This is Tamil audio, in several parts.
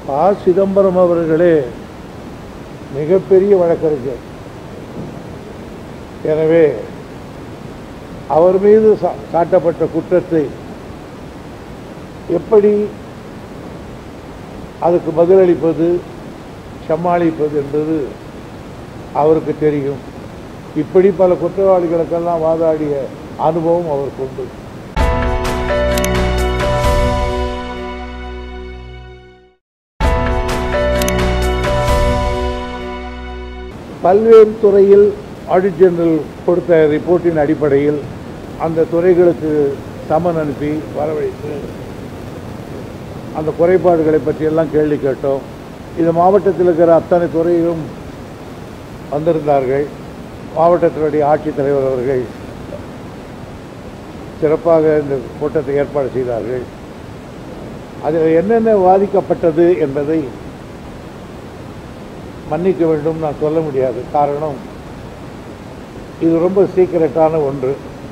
ப சிதம்பரம் அவர்களே மிகப்பெரிய வழக்கறிஞர் எனவே அவர் மீது சா- சாட்டப்பட்ட குற்றத்தை எப்படி அதுக்கு பதிலளிப்பது சமாளிப்பது என்பது அவருக்கு தெரியும் இப்படி பல குற்றவாளிகளுக்கெல்லாம் வாதாடிய அனுபவம் அவருக்கு உண்டு பல்வேறு துறையில் ஆடிட் ஜெனரல் கொடுத்த ரிப்போர்ட்டின் அடிப்படையில் அந்த துறைகளுக்கு சமன் அனுப்பி வரவழைத்து அந்த குறைபாடுகளை பற்றியெல்லாம் கேள்வி கேட்டோம் இது மாவட்டத்தில் இருக்கிற அத்தனை துறையிலும் வந்திருந்தார்கள் மாவட்டத்தினுடைய ஆட்சித்தலைவர் அவர்கள் சிறப்பாக இந்த கூட்டத்தை ஏற்பாடு செய்தார்கள் அதில் என்னென்ன வாதிக்கப்பட்டது என்பதை மன்னிக்க வேண்டும் நான் சொல்ல முடியாது காரணம் இது ரொம்ப சீக்கிரட்டான ஒன்று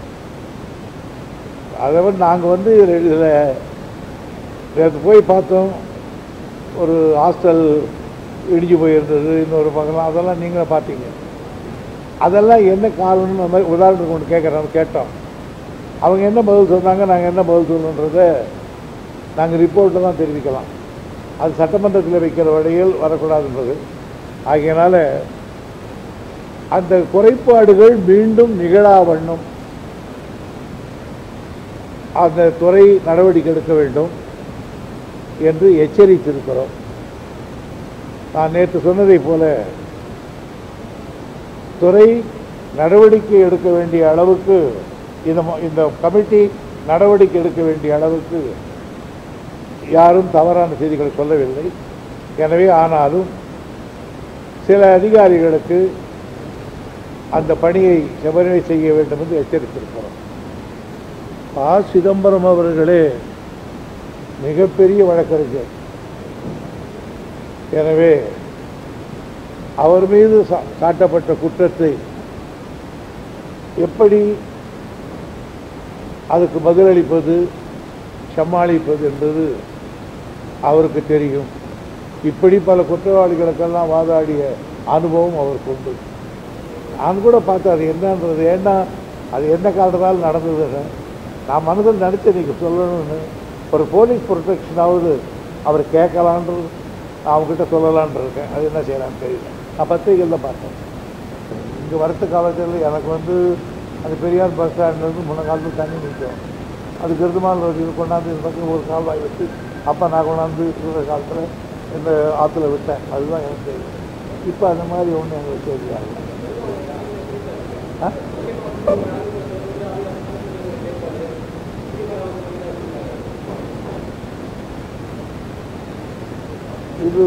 அதை வந்து நாங்கள் வந்து இதில் நேற்று போய் பார்த்தோம் ஒரு ஹாஸ்டல் இடிஞ்சு போயிருந்தது இன்னொரு பக்கம் அதெல்லாம் நீங்களே பார்த்தீங்க அதெல்லாம் என்ன காரணம்னு நம்ம மாதிரி உதாரணத்துக்கு ஒன்று கேட்குறோம் கேட்டோம் அவங்க என்ன பதில் சொன்னாங்க நாங்கள் என்ன பதில் சொல்லணுன்றதை நாங்கள் ரிப்போர்ட்டில் தான் தெரிவிக்கலாம் அது சட்டமன்றத்தில் வைக்கிற வழியில் வரக்கூடாதுன்றது ஆகையினால அந்த குறைபாடுகள் மீண்டும் நிகழா வண்ணம் அந்த துறை நடவடிக்கை எடுக்க வேண்டும் என்று எச்சரித்திருக்கிறோம் நான் நேற்று சொன்னதைப் போல துறை நடவடிக்கை எடுக்க வேண்டிய அளவுக்கு இந்த ம- இந்த கமிட்டி நடவடிக்கை எடுக்க வேண்டிய அளவுக்கு யாரும் தவறான செய்திகளை சொல்லவில்லை எனவே ஆனாலும் சில அதிகாரிகளுக்கு அந்த பணியை செவனை செய்ய வேண்டும் என்று எச்சரித்திருக்கிறோம் ப சிதம்பரம் அவர்களே மிகப்பெரிய வழக்கறிஞர் எனவே அவர் மீது சா- சாட்டப்பட்ட குற்றத்தை எப்படி அதுக்கு பதிலளிப்பது சமாளிப்பது என்பது அவருக்கு தெரியும் இப்படி பல குற்றவாளிகளுக்கெல்லாம் வாதாடிய அனுபவம் அவருக்கு உண்டு நான் கூட பார்த்தேன் அது என்னன்றது ஏன்னா அது என்ன காரணத்தால் நடந்ததுன்னு நான் மனதில் நினச்சேன் நீங்கள் சொல்லணும்னு ஒரு போலீஸ் ப்ரொடெக்ஷனாவது அவர் கேட்கலான்றது நான் அவங்ககிட்ட சொல்லலான்னு இருக்கேன் அது என்ன செய்யலான்னு தெரியல நான் பத்திரிகையில் பார்த்தேன் இங்கே வரத்து காலத்தில் எனக்கு வந்து அந்த பெரியார் பஸ் ஸ்டாண்ட்லேருந்து முன்ன காலத்தில் தண்ணி நிற்கும் அது கிருதுமால் ரோடு இது கொண்டாந்து இந்த பக்கம் ஒரு கால்வாய் விட்டு அப்போ நான் கொண்டாந்து இருக்கிற காலத்தில் இந்த ஆற்றுல விட்டேன் அதுதான் எனக்கு தெரியும் இப்போ அந்த மாதிரி ஒன்றும் எங்களுக்கு தெரியாது ஆ இது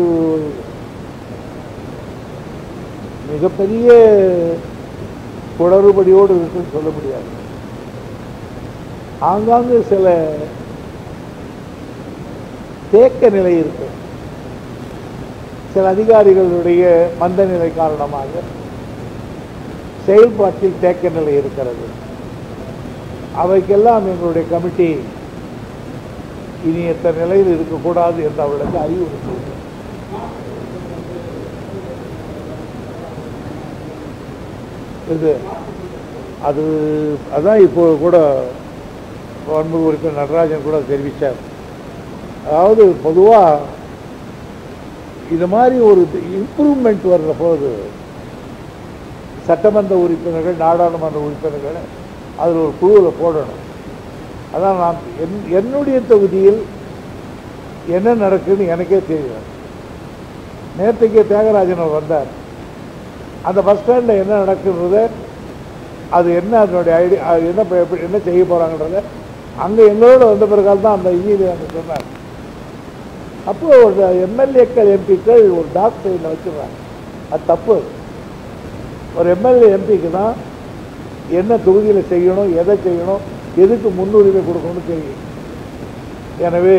மிகப்பெரிய குளறுபடியோடு இருக்குன்னு சொல்ல முடியாது ஆங்காங்கு சில தேக்க நிலை இருக்கு சில அதிகாரிகளுடைய மந்த நிலை காரணமாக செயல்பாட்டில் தேக்க நிலை இருக்கிறது அவைக்கெல்லாம் எங்களுடைய கமிட்டி இனி எத்தனை நிலையில் இருக்கக்கூடாது என்று அவர்களுக்கு அறிவுறுத்தி இது அது அதான் இப்போ கூட பண்பு உறுப்பினர் நடராஜன் கூட தெரிவித்தார் அதாவது பொதுவாக இது மாதிரி ஒரு இம்ப்ரூவ்மெண்ட் வர்ற போது சட்டமன்ற உறுப்பினர்கள் நாடாளுமன்ற உறுப்பினர்கள் அதில் ஒரு குழுவில் போடணும் அதான் நான் என் என்னுடைய தொகுதியில் என்ன நடக்குன்னு எனக்கே தெரியும் நேற்றுக்கே தியாகராஜன் அவர் வந்தார் அந்த பஸ் ஸ்டாண்டில் என்ன நடக்குன்றத அது என்ன அதனுடைய ஐடியா அது என்ன ப- எப்படி- என்ன செய்ய போகிறாங்கன்றத அங்கே எங்களோட வந்த பிறகால் தான் அந்த இன்ஜினியர் அங்கே சொன்னார் அப்போ ஒரு எம்எல்ஏக்கள் எம்பிக்கள் ஒரு டாக்டரில் வச்சுருவாங்க அது தப்பு ஒரு எம்எல்ஏ எம்பிக்கு தான் என்ன தொகுதியில் செய்யணும் எதை செய்யணும் எதுக்கு முன்னுரிமை கொடுக்கணும்னு தெரியும் எனவே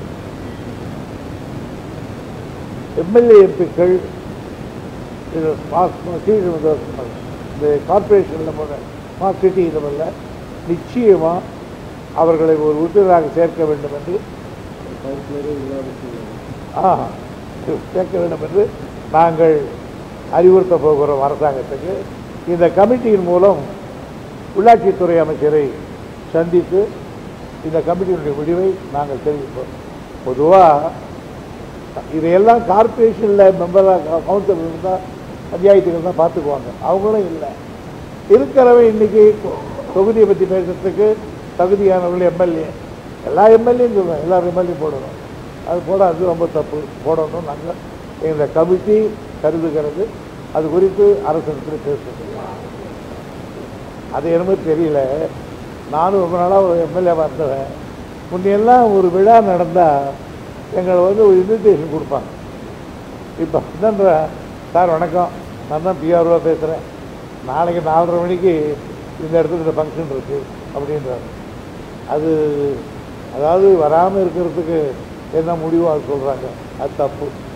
எம்எல்ஏ எம்பிக்கள் இது ஸ்மார்ட் சிட்டி இந்த கார்பரேஷனில் போல ஸ்மார்ட் சிட்டி இதில் நிச்சயமாக அவர்களை ஒரு உறுப்பினராக சேர்க்க வேண்டும் என்று ஆ கேட்க வேண்டும் என்று நாங்கள் அறிவுறுத்த போகிறோம் அரசாங்கத்துக்கு இந்த கமிட்டியின் மூலம் உள்ளாட்சித்துறை அமைச்சரை சந்தித்து இந்த கமிட்டியினுடைய முடிவை நாங்கள் தெரிவிப்போம் பொதுவாக இதையெல்லாம் கார்பரேஷனில் மெம்பராக கவுன்சிலர் இருந்தால் பஞ்சாயத்துகள் தான் பார்த்துக்குவாங்க அவங்களும் இல்லை இருக்கிறவன் இன்னைக்கு தொகுதியை பற்றி பேசுறதுக்கு தகுதியானவர்கள் எம்எல்ஏ எல்லா எம்எல்ஏயும் சொல்லுவேன் எல்லா எம்எல்ஏ போடணும் அது போடாது ரொம்ப தப்பு போடணும் நாங்கள் இந்த கமிட்டி கருதுகிறது அது குறித்து அரசிடத்தில் பேசுறது அது என்னமோ தெரியல நானும் ரொம்ப நாளாக ஒரு எம்எல்ஏவாக இருந்தவன் முன்னையெல்லாம் ஒரு விழா நடந்தால் எங்களை வந்து ஒரு இன்விடேஷன் கொடுப்பாங்க இப்போ என்னன்ற சார் வணக்கம் நான் தான் பிஆர்ஓ பேசுகிறேன் நாளைக்கு நாலரை மணிக்கு இந்த இடத்துல இந்த ஃபங்க்ஷன் இருக்குது அப்படின்றாங்க அது அதாவது வராமல் இருக்கிறதுக்கு என்ன முடிவோ அது சொல்கிறாங்க அது தப்பு